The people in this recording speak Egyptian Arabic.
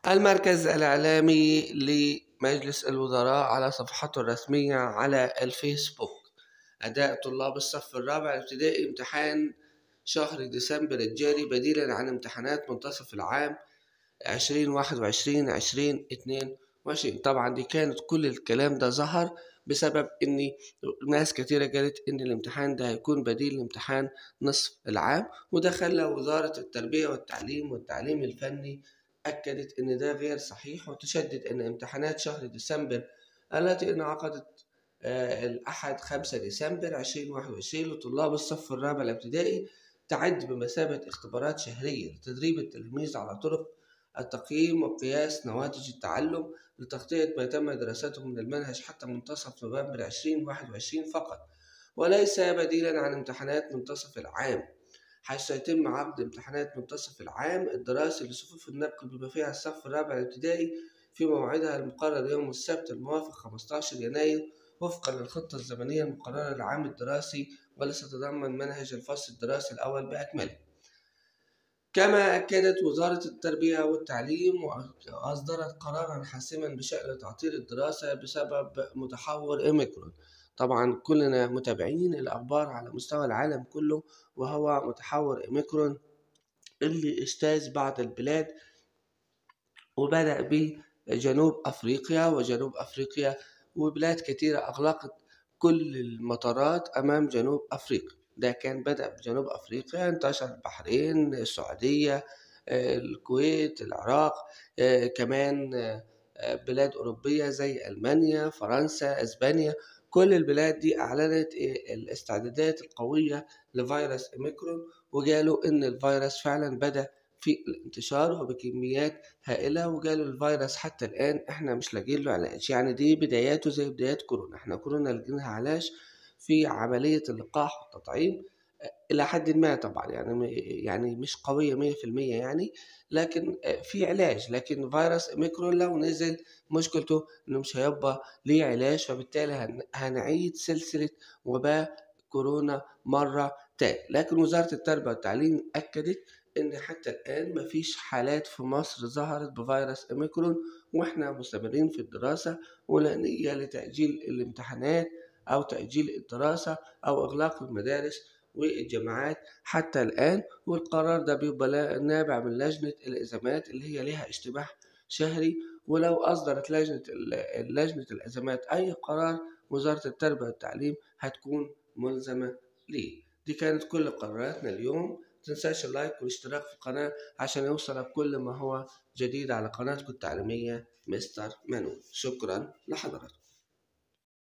المركز الإعلامي لمجلس الوزراء على صفحته الرسمية على الفيسبوك أداء طلاب الصف الرابع الابتدائي امتحان شهر ديسمبر الجاري بديلا عن امتحانات منتصف العام عشرين واحد وعشرين عشرين اتنين وعشرين طبعا دي كانت كل الكلام ده ظهر بسبب ان ناس كتيرة قالت ان الامتحان ده هيكون بديل لامتحان نصف العام وده خلى وزارة التربية والتعليم والتعليم الفني أكدت ان ده غير صحيح وتشدد ان امتحانات شهر ديسمبر التي انعقدت آه، الأحد 5 ديسمبر 2021 لطلاب الصف الرابع الابتدائي تعد بمثابة اختبارات شهرية لتدريب التلاميذ على طرق التقييم وقياس نواتج التعلم لتغطية ما تم دراسته من المنهج حتى منتصف نوفمبر 2021 فقط وليس بديلا عن امتحانات منتصف العام حيث سيتم عقد امتحانات منتصف العام الدراسي لصفوف النقل بما فيها الصف الرابع الابتدائي في موعدها المقرر يوم السبت الموافق 15 يناير وفقا للخطة الزمنية المقررة للعام الدراسي والتي تتضمن منهج الفصل الدراسي الأول بأكمله كما أكدت وزارة التربية والتعليم وأصدرت قرارا حاسما بشأن تعطيل الدراسة بسبب متحور إوميكرون طبعا كلنا متابعين الأخبار على مستوى العالم كله وهو متحور إوميكرون اللي اجتاز بعض البلاد وبدأ بجنوب أفريقيا وجنوب أفريقيا وبلاد كثيرة أغلقت كل المطارات أمام جنوب أفريقيا ده كان بدأ بجنوب أفريقيا انتشر البحرين السعودية الكويت العراق كمان بلاد أوروبية زي ألمانيا فرنسا أسبانيا كل البلاد دي أعلنت الاستعدادات القوية لفيروس أوميكرون وقالوا إن الفيروس فعلا بدأ في الانتشار وبكميات هائلة وقالوا الفيروس حتى الآن إحنا مش لاقيين له علاج يعني دي بداياته زي بدايات كورونا إحنا كورونا لقيناها علاج في عملية اللقاح والتطعيم إلى حد ما طبعا يعني يعني مش قوية مية في المية يعني لكن في علاج لكن فيروس أوميكرون لو نزل مشكلته إنه مش هيبقى ليه علاج فبالتالي هنعيد سلسلة وباء كورونا مرة تاني لكن وزارة التربية والتعليم أكدت إن حتى الآن مفيش حالات في مصر ظهرت بفيروس أوميكرون وإحنا مستمرين في الدراسة ولا نية لتأجيل الامتحانات أو تأجيل الدراسة أو إغلاق المدارس والجامعات حتى الآن والقرار ده بيبقى نابع من لجنة الأزمات اللي هي ليها اشتباه شهري ولو أصدرت لجنة لجنة الأزمات أي قرار وزارة التربية والتعليم هتكون ملزمة ليه دي كانت كل قراراتنا اليوم متنساش اللايك والاشتراك في القناة عشان يوصلك كل ما هو جديد على قناتكم التعليمية مستر منون شكرا لحضراتكم